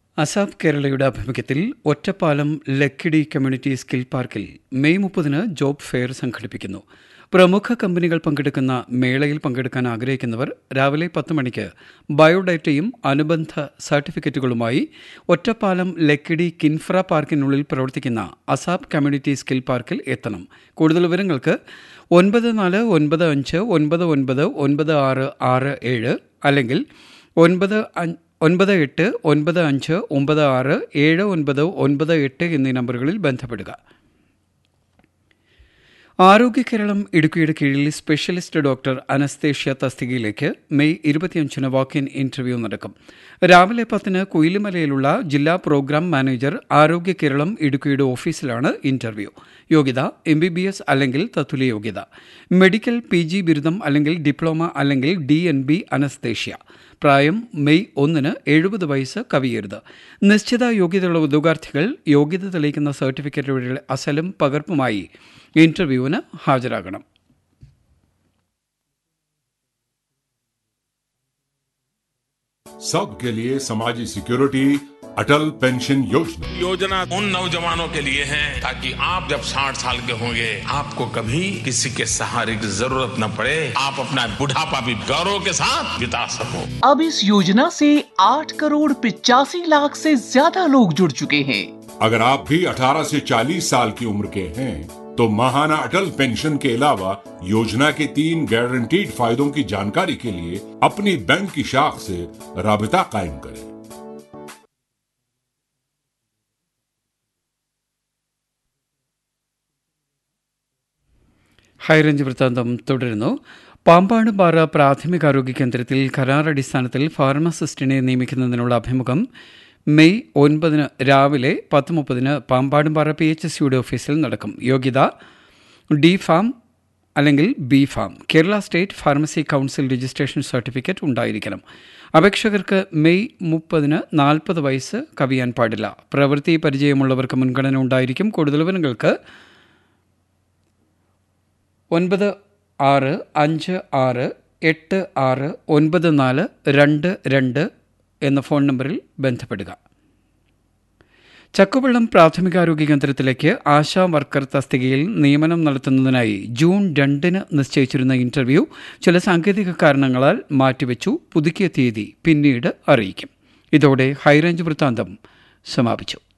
അസാബ് കേരളയുടെ ആഭിമുഖ്യത്തിൽ Ottapalam Lakkidi community skill പാർക്കിൽ മെയ് മുപ്പതിന് ജോബ് ഫെയർ സംഘടിപ്പിക്കുന്നു പ്രമുഖ കമ്പനികൾ പങ്കെടുക്കുന്ന മേളയിൽ പങ്കെടുക്കാൻ ആഗ്രഹിക്കുന്നവർ രാവിലെ പത്ത് മണിക്ക് ബയോഡേറ്റയും അനുബന്ധ സർട്ടിഫിക്കറ്റുകളുമായി ഒറ്റപ്പാലം ലക്കിടി കിൻഫ്ര പാർക്കിനുള്ളിൽ പ്രവർത്തിക്കുന്ന അസാബ് കമ്മ്യൂണിറ്റി സ്കിൽ പാർക്കിൽ എത്തണം കൂടുതൽ വിവരങ്ങൾക്ക് ഒൻപത് നാല് ഒൻപത് അഞ്ച് ഒൻപത് ഒൻപത് ഒൻപത് ആറ് ആറ് ഏഴ് അല്ലെങ്കിൽ ഒൻപത് അഞ്ച് ഒൻപത് എട്ട് ഒൻപത് അഞ്ച് ഒമ്പത് ആറ് ഏഴ് ഒൻപത് ഒൻപത് എട്ട് എന്നീ നമ്പറുകളിൽ ബന്ധപ്പെടുക ആരോഗ്യ കേരളം ഇടുക്കിയുടെ കീഴിൽ സ്പെഷ്യലിസ്റ്റ് ഡോക്ടർ അനസ്തേഷ്യ തസ്തികയിലേക്ക് മെയ് ഇരുപത്തിയഞ്ചിന് വാക്ക് ഇൻ ഇന്റർവ്യൂ നടക്കും രാവിലെ പത്തിന് കുയിലുമലയിലുള്ള ജില്ലാ പ്രോഗ്രാം മാനേജർ ആരോഗ്യ കേരളം ഇടുക്കിയുടെ ഓഫീസിലാണ് ഇന്റർവ്യൂ യോഗ്യത എം ബി ബി എസ് അല്ലെങ്കിൽ തത്തുല്യ യോഗ്യത മെഡിക്കൽ പി ജി ബിരുദം അല്ലെങ്കിൽ ഡിപ്ലോമ അല്ലെങ്കിൽ ഡി എൻ ബി അനസ്തേഷ്യ പ്രായം മെയ് ഒന്നിന് എഴുപത് വയസ്സ് കവിയരുത് നിശ്ചിത യോഗ്യതയുള്ള ഉദ്യോഗാർത്ഥികൾ യോഗ്യത തെളിയിക്കുന്ന സർട്ടിഫിക്കറ്റുകളുടെ അസലും പകർപ്പുമായി ഇന്റർവ്യൂവിന് ഹാജരാകണം सबके लिए समाजी सिक्योरिटी अटल पेंशन योजना योजना उन नौजवानों के लिए है ताकि आप जब 60 साल के होंगे आपको कभी किसी के सहारे की जरूरत न पड़े आप अपना बुढ़ापा भी गौरव के साथ बिता सको अब इस योजना से आठ करोड़ पिचासी लाख से ज्यादा लोग जुड़ चुके हैं अगर आप भी 18 से 40 साल की उम्र के हैं तो माहाना अटल पेंशन के अलावा योजना के तीन गारंटीड फायदों की जानकारी के लिए अपनी बैंक की शाख से राबता कायम करें ഹൈറേഞ്ച് വൃത്താന്തം തുടരുന്നു പാമ്പാടുംപാറ പ്രാഥമികാരോഗ്യ കേന്ദ്രത്തിൽ കരാർ അടിസ്ഥാനത്തിൽ ഫാർമസിസ്റ്റിനെ നിയമിക്കുന്നതിനുള്ള അഭിമുഖം മെയ് ഒൻപതിന് രാവിലെ പത്ത് മുപ്പതിന് പാമ്പാടുംപാറ പി എച്ച് എസ് സിയുടെ ഓഫീസിൽ നടക്കും യോഗ്യത ഡി ഫാം അല്ലെങ്കിൽ B pharm Kerala state pharmacy council registration certificate ഉണ്ടായിരിക്കണം അപേക്ഷകർക്ക് മെയ് മുപ്പതിന് നാൽപ്പത് വയസ്സ് കവിയാൻ പാടില്ല പ്രവൃത്തി പരിചയമുള്ളവർക്ക് മുൻഗണന ഉണ്ടായിരിക്കും കൂടുതൽ വിവരങ്ങൾക്ക് ഒൻപത് ആറ് അഞ്ച് ആറ് എട്ട് ആറ് ഒൻപത് നാല് രണ്ട് രണ്ട് എന്ന ഫോൺ നമ്പറിൽ ബന്ധപ്പെടുക ചക്കുവള്ളം പ്രാഥമികാരോഗ്യ കേന്ദ്രത്തിലേക്ക് ആശാ വർക്കർ തസ്തികയിൽ നിയമനം നടത്തുന്നതിനായി ജൂൺ രണ്ടിന് നിശ്ചയിച്ചിരുന്ന ഇന്റർവ്യൂ ചില സാങ്കേതിക കാരണങ്ങളാൽ മാറ്റിവെച്ചു പുതുക്കിയ തീയതി പിന്നീട് അറിയിക്കും ഇതോടെ ഹൈറേഞ്ച് വൃത്താന്തം സമാപിച്ചു